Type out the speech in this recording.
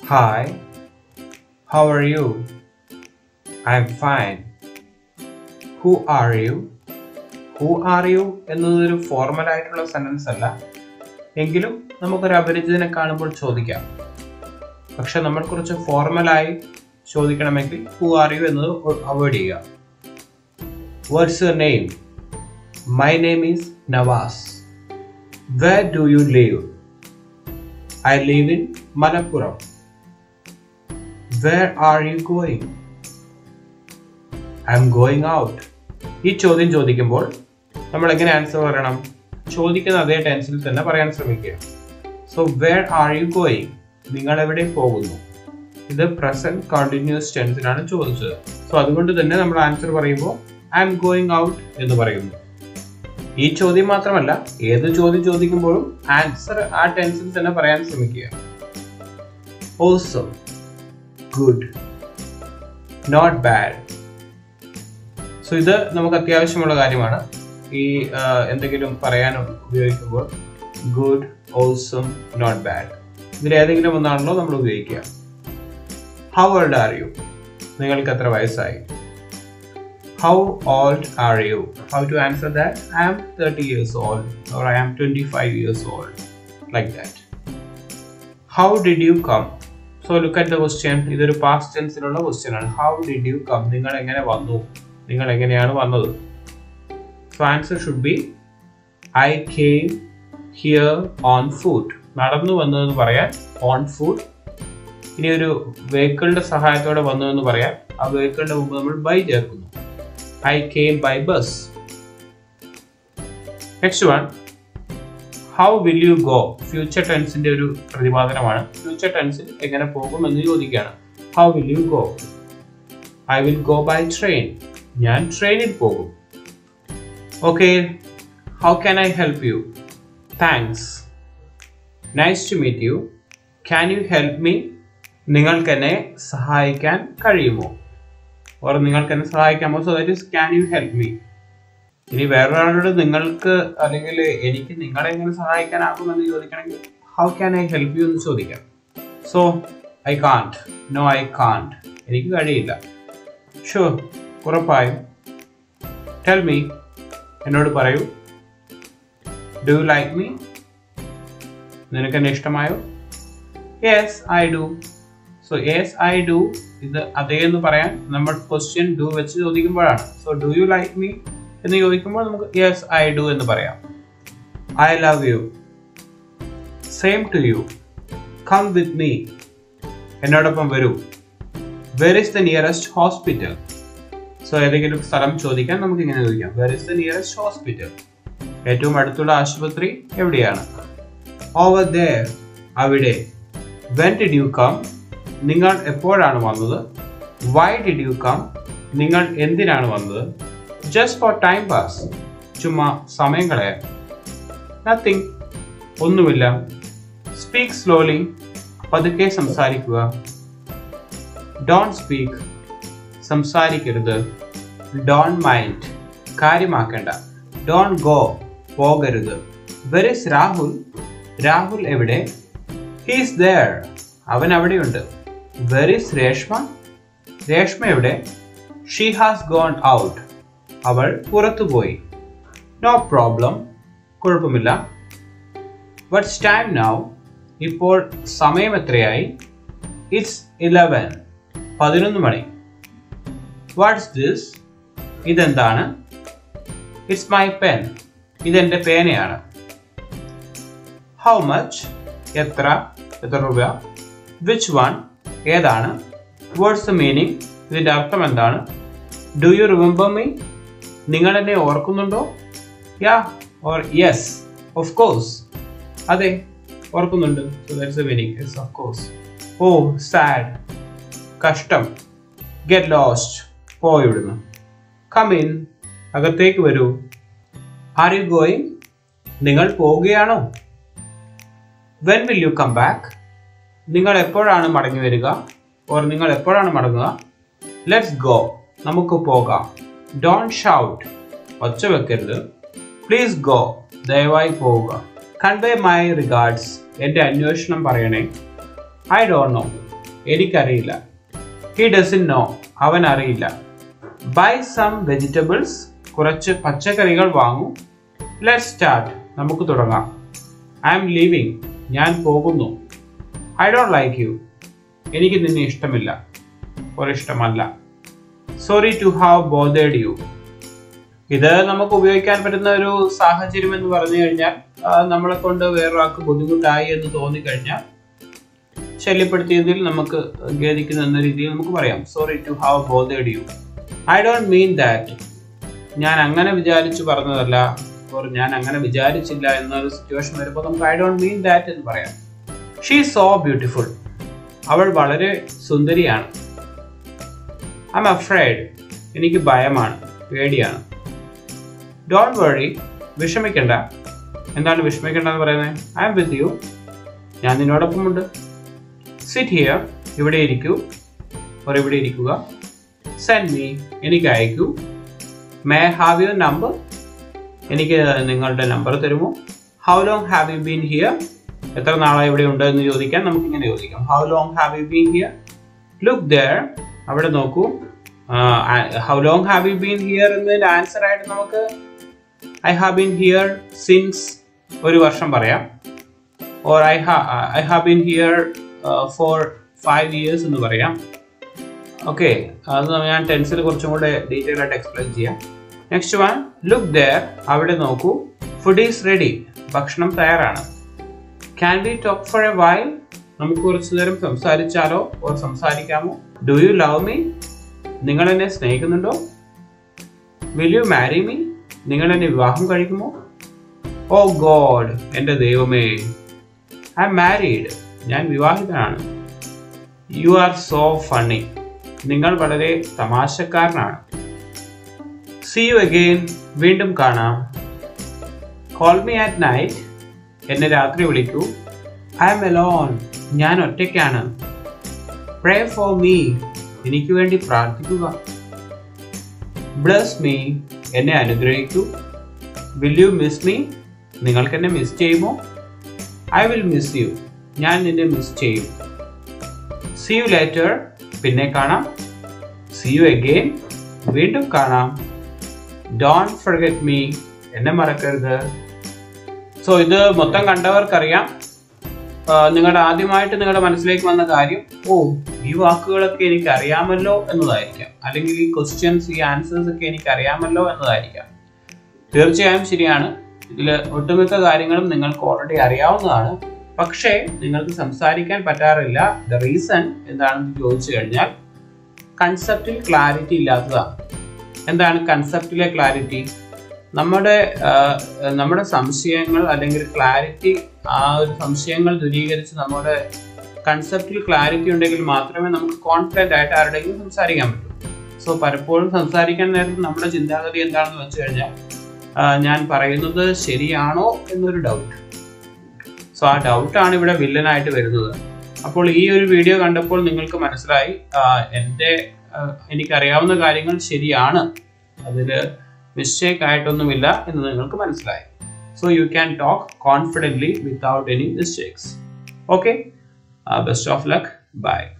Hi, how are you? I'm fine. Who are you? Who are you എന്നതൊരു formal ആയിട്ടുള്ള sentence അല്ല എങ്കിലും നമുക്കൊരു അപരിചിതനെ കാണുമ്പോൾ ചോദിക്കാം പക്ഷെ നമ്മൾ കുറച്ച് ഫോർമലായി ചോദിക്കണമെങ്കിൽ ഹു ആർ യു എന്നത് അവോയ്ഡ് ചെയ്യുക what's your name my name is Navas where do you live I live in Malappuram where are you going I'm going out ഈ ചോദ്യം ചോദിക്കുമ്പോൾ നമ്മൾ എങ്ങനെ ആൻസർ പറയണം ചോദിക്കുന്ന അതേ ടെൻസിൽ തന്നെ പറയാൻ ശ്രമിക്കുക so where are you going നിങ്ങൾ എവിടെ പോകുന്നു ഇത് പ്രസന്റ് കണ്ടിന്യൂസ് ടെൻസിലാണ് ചോദിച്ചത് സോ അതുകൊണ്ട് തന്നെ നമ്മൾ ആൻസർ പറയുമ്പോൾ ഐ എം ഗോയിങ് ഔട്ട് എന്ന് പറയുന്നു ഈ ചോദ്യം മാത്രമല്ല ഏത് ചോദ്യം ചോദിക്കുമ്പോഴും ആൻസർ ആ ടെൻസിൽ തന്നെ പറയാൻ ശ്രമിക്കുക awesome good not bad so ഇത് നമുക്ക് അത്യാവശ്യമുള്ള കാര്യമാണ് ഈ ആ, എന്തെങ്കിലും പറയാൻ ഉപയോഗിക്കുമ്പോൾ ഗുഡ് ഓസം നോട്ട് ബാഡ് ഇതിൽ ഏതെങ്കിലും ഒന്നാണല്ലോ നമ്മൾ ഉപയോഗിക്കുക ഹൗ ഓൾഡ് ആർ യു നിങ്ങൾക്ക് എത്ര വയസ്സായി how old are you how to answer that I am thirty years old or I am twenty five years old like that how did you come so look at the question ഇതൊരു past ടെൻസിലുള്ള question ആണ് how did you come നിങ്ങൾ എങ്ങനെ വന്നു നിങ്ങൾ എങ്ങനെയാണ് വന്നത് so answer should be I came here on foot നടന്നു വന്നതെന്ന് പറയാൻ ഓൺ ഫുഡ് ഇനി ഒരു വെഹിക്കിളിന്റെ സഹായത്തോടെ വന്നു എന്ന് പറയാൻ ആ വെഹിക്കിളിന്റെ മുമ്പ് നമ്മൾ ബൈ ചേർക്കുന്നു I came by bus next one how will you go future ടെൻസിന്റെ ഒരു പ്രതിപാദനമാണ് ഫ്യൂച്ചർ ടെൻസിൽ എങ്ങനെ പോകും എന്ന് ചോദിക്കുകയാണ് how will you go I will go by train ഞാൻ ട്രെയിനിൽ പോകും okay how can I help you thanks nice to meet you can you help me നിങ്ങൾക്ക് എന്നെ സഹായിക്കാൻ കഴിയുമോ ഓർ നിങ്ങൾക്ക് എന്നെ സഹായിക്കാമോ so that is can you help me ഇനി വേറൊരാളോട് നിങ്ങൾക്ക് അല്ലെങ്കിൽ എനിക്ക് നിങ്ങളെ എങ്ങനെ സഹായിക്കാനാകുമെന്ന് ചോദിക്കണമെങ്കിൽ how can I help you എന്ന് ചോദിക്കാം so I can't no I can't എനിക്ക് കഴിയില്ല ഷുവർ ഉറപ്പായും ടെൽ മീ എന്നോട് പറയൂ ഡു യു ലൈക്ക് മീ നിനക്ക് എന്നെ ഇഷ്ടമായോ yes I do so yes I do ഇത് അതേ എന്ന് പറയാൻ നമ്മൾ ക്വസ്റ്റ്യൻ ഡു വെച്ച് ചോദിക്കുമ്പോഴാണ് so do you like me എന്ന് ചോദിക്കുമ്പോൾ നമുക്ക് യെസ് ഐ ഡു എന്ന് പറയാം I love you same to you come with me എന്നോടൊപ്പം വരൂ where is the nearest hospital so ഏതെങ്കിലും സ്ഥലം ചോദിക്കാൻ നമുക്ക് ഇങ്ങനെ ചോദിക്കാം where is the nearest hospital ഏറ്റവും അടുത്തുള്ള ആശുപത്രി എവിടെയാണ് ഓവർ there അവിടെ വെൻ ഡിഡ് യു കം നിങ്ങൾ എപ്പോഴാണ് വന്നത് വൈ ഡിഡ് യു കം നിങ്ങൾ എന്തിനാണ് വന്നത് ജസ്റ്റ് ഫോർ ടൈം പാസ് ചുമ്മാ സമയം കളയാൻ നത്തിങ് ഒന്നുമില്ല സ്പീക്ക് സ്ലോലി പതുക്കെ സംസാരിക്കുക ഡോൺ സ്പീക്ക് സംസാരിക്കരുത് ഡോൺ മൈൻഡ് കാര്യമാക്കേണ്ട ഡോൺ ഗോ പോകരുത് വെർ ഇസ് രാഹുൽ രാഹുൽ എവിടെ ഹീസ് there അവൻ അവിടെയുണ്ട് വെർ ഇസ് രേഷ്മ രേഷ്മ എവിടെ ഷീ ഹാസ് ഗോൺ ഔട്ട് അവൾ പുറത്തുപോയി നോ പ്രോബ്ലം കുഴപ്പമില്ല വട്ട്സ് ടൈം നൗ ഇപ്പോൾ സമയം എത്രയായി ഇറ്റ്സ് ഇലവൻ പതിനൊന്ന് മണി വാട്ട്സ് ദിസ് ഇതെന്താണ് ഇറ്റ്സ് മൈ പെൻ ഇതെന്റെ പേനയാണ് ഹൗ മച്ച് എത്ര എത്ര രൂപ വിച്ച് വൺ ഏതാണ് വാട്ട്സ് ദ മീനിങ് ഇതിന്റെ അർത്ഥം എന്താണ് ഡു യു റിമെമ്പർ മീ നിങ്ങൾ എന്നെ ഓർക്കുന്നുണ്ടോ yeah or yes of course അതെ ഓർക്കുന്നുണ്ട് so that's the meaning yes of course oh sad കഷ്ടം ഗെറ്റ് ലോസ്റ്റ് പോ ഇവിടുന്ന് കം ഇൻ അകത്തേക്ക് വരൂ ആർ യു ഗോയിങ് നിങ്ങൾ പോവുകയാണോ when will you come back നിങ്ങൾ എപ്പോഴാണ് മടങ്ങി വരിക ഓർ നിങ്ങൾ എപ്പോഴാണ് മടങ്ങുക ലെറ്റ്സ് ഗോ നമുക്ക് പോകാം ഡോൺ ഷൗട്ട് ഒച്ച വെക്കരുത് പ്ലീസ് ഗോ ദയവായി പോവുക കൺവേ മൈ റിഗാർഡ്സ് എൻ്റെ അന്വേഷണം പറയണേ ഐ ഡോണ്ട് നോ എനിക്കറിയില്ല ഹി ഡസൻ നോ അവൻ അറിയില്ല ബൈ സം വെജിറ്റബിൾസ് കുറച്ച് പച്ചക്കറികൾ വാങ്ങൂ ലെറ്റ് സ്റ്റാർട്ട് നമുക്ക് തുടങ്ങാം ഐ എം ലീവിങ് ഞാൻ പോകുന്നു ഐ ഡോണ്ട് ലൈക്ക് യു എനിക്ക് നിന്നെ ഇഷ്ടമില്ല ഒരിഷ്ടമല്ല sorry to have bothered you ഇത് നമുക്ക് ഉപയോഗിക്കാൻ പറ്റുന്ന ഒരു സാഹചര്യം എന്ന് പറഞ്ഞു കഴിഞ്ഞാൽ ആ, നമ്മളെ കൊണ്ട് വേറൊരാൾക്ക് ബുദ്ധിമുട്ടായി എന്ന് തോന്നിക്കഴിഞ്ഞാൽ ശല്യപ്പെടുത്തിയതിൽ നമുക്ക് ഖേദിക്കുന്നു എന്ന രീതിയിൽ നമുക്ക് പറയാം sorry to have bothered you I don't mean that ഞാൻ അങ്ങനെ വിചാരിച്ചു പറഞ്ഞതല്ല ഓർ ഞാൻ അങ്ങനെ വിചാരിച്ചില്ല എന്നൊരു സിറ്റുവേഷൻ വരുമ്പോൾ നമുക്ക് ഐ ഡോണ്ട് മീൻ ദാറ്റ് എന്ന് പറയാം ഷീ സോ ബ്യൂട്ടിഫുൾ അവൾ വളരെ സുന്ദരിയാണ് ഐ എം അഫ്രൈഡ് എനിക്ക് ഭയമാണ് പേടിയാണ് ഡോണ്ട് വറി വിഷമിക്കണ്ട എന്താണ് വിഷമിക്കേണ്ട എന്ന് പറയുന്നത് ഐ എം വിത്ത് യു ഞാൻ നിന്നോടൊപ്പമുണ്ട് സിറ്റ് ഹിയർ ഇവിടെ ഇരിക്കൂ or ഇവിടെ ഇരിക്കുക സെൻഡ് മീ എനിക്ക് അയക്കൂ മേ ഹാവ് യുവർ നമ്പർ എനിക്ക് നിങ്ങളുടെ നമ്പർ തരുമോ how long have you been here എത്ര നാളായി ഇവിടെ ഉണ്ട് എന്ന് ചോദിക്കാൻ നമുക്ക് ഇങ്ങനെ ചോദിക്കാം how long have you been here look there അവിടെ നോക്കൂ how long have you been here എന്നതിന്റെ ആൻസർ ആയിട്ട് നമുക്ക് I have been here since ഒരു വർഷം പറയാം or I I have been here for five years എന്ന് പറയാം ഓക്കെ അത് ഞാൻ ടെൻസിൽ കുറച്ചും കൂടെ ഡീറ്റെയിൽ ആയിട്ട് എക്സ്പ്ലെയിൻ ചെയ്യാം നെക്സ്റ്റ് വൺ ലുക്ക് ദർ അവിടെ നോക്കൂ ഫുഡ് ഈസ് റെഡി ഭക്ഷണം തയ്യാറാണ് can be talk for a while നമുക്ക് കുറച്ചു നേരം സംസാരിച്ചാലോ ഓർ സംസാരിക്കാമോ ഡു യു ലവ് മീ നിങ്ങൾ എന്നെ സ്നേഹിക്കുന്നുണ്ടോ വിൽ യു മാരി മീ നിങ്ങൾ എന്നെ വിവാഹം കഴിക്കുമോ ഓ ഗോഡ് എൻ്റെ ദൈവമേ ഐ എം മാരീഡ് ഞാൻ വിവാഹിതനാണ് യു ആർ സോ ഫണ്ണി നിങ്ങൾ വളരെ തമാശക്കാരനാണ് സി യു അഗെയിൻ വീണ്ടും കാണാം കോൾ മീ ആറ്റ് നൈറ്റ് എന്നെ രാത്രി വിളിക്കൂ ഐ എം എലോൺ ഞാൻ ഒറ്റയ്ക്കാണ് പ്രേ ഫോർ മീ എനിക്ക് വേണ്ടി പ്രാർത്ഥിക്കുക ബ്ലസ് മീ എന്നെ അനുഗ്രഹിക്കൂ വിൽ യു മിസ് മീ നിങ്ങൾക്ക് എന്നെ മിസ് ചെയ്യുമോ ഐ വിൽ മിസ് യു ഞാൻ നിന്നെ മിസ് ചെയ്യും സി യു ലേറ്റർ പിന്നെ കാണാം സി യു അഗെയിൻ വീണ്ടും കാണാം ഡോണ്ട് ഫർഗെറ്റ് മീ എന്നെ മറക്കരുത് സോ ഇത് മൊത്തം കണ്ടവർക്കറിയാം ആ, നിങ്ങളുടെ ആദ്യമായിട്ട് നിങ്ങളുടെ മനസ്സിലേക്ക് വന്ന കാര്യം ഓ ഈ വാക്കുകളൊക്കെ എനിക്ക് അറിയാമല്ലോ എന്നതായിരിക്കാം അല്ലെങ്കിൽ ഈ ക്വസ്റ്റ്യൻസ് ഈ ആൻസേഴ്സ് ഒക്കെ എനിക്ക് അറിയാമല്ലോ എന്നതായിരിക്കാം തീർച്ചയായും ശരിയാണ് ഇതിൽ ഒട്ടുമിക്ക കാര്യങ്ങളും നിങ്ങൾക്ക് ഓൾറെഡി അറിയാവുന്നതാണ് പക്ഷേ നിങ്ങൾക്ക് സംസാരിക്കാൻ പറ്റാറില്ല ദ റീസൺ എന്താണെന്ന് ചോദിച്ചു കഴിഞ്ഞാൽ കൺസെപ്റ്റിൽ ക്ലാരിറ്റി ഇല്ലാത്തതാണ് എന്താണ് കൺസെപ്റ്റിലെ ക്ലാരിറ്റി നമ്മുടെ ആ, നമ്മുടെ സംശയങ്ങൾ അല്ലെങ്കിൽ ക്ലാരിറ്റി ആ ഒരു സംശയങ്ങൾ ദൂരീകരിച്ച് നമ്മുടെ കൺസെപ്റ്റിൽ ക്ലാരിറ്റി ഉണ്ടെങ്കിൽ മാത്രമേ നമുക്ക് കോൺഫിഡൻ്റ് ആയിട്ട് ആരുടെയെങ്കിലും സംസാരിക്കാൻ പറ്റൂ സോ പലപ്പോഴും സംസാരിക്കാൻ നേരത്ത് നമ്മുടെ ചിന്താഗതി എന്താണെന്ന് വെച്ച് കഴിഞ്ഞാൽ ആ, ഞാൻ പറയുന്നത് ശരിയാണോ എന്നൊരു ഡൗട്ട് സോ ആ ഡൗട്ടാണ് ഇവിടെ വില്ലനായിട്ട് വരുന്നത് അപ്പോൾ ഈ ഒരു വീഡിയോ കണ്ടപ്പോൾ നിങ്ങൾക്ക് മനസ്സിലായി ആ, എൻ്റെ ആ, എനിക്കറിയാവുന്ന കാര്യങ്ങൾ ശരിയാണ് അതിൽ മിസ്റ്റേക്ക് ആയിട്ടൊന്നുമില്ല എന്ന് നിങ്ങൾക്ക് മനസ്സിലായി so you can talk confidently without any mistakes okay best of luck by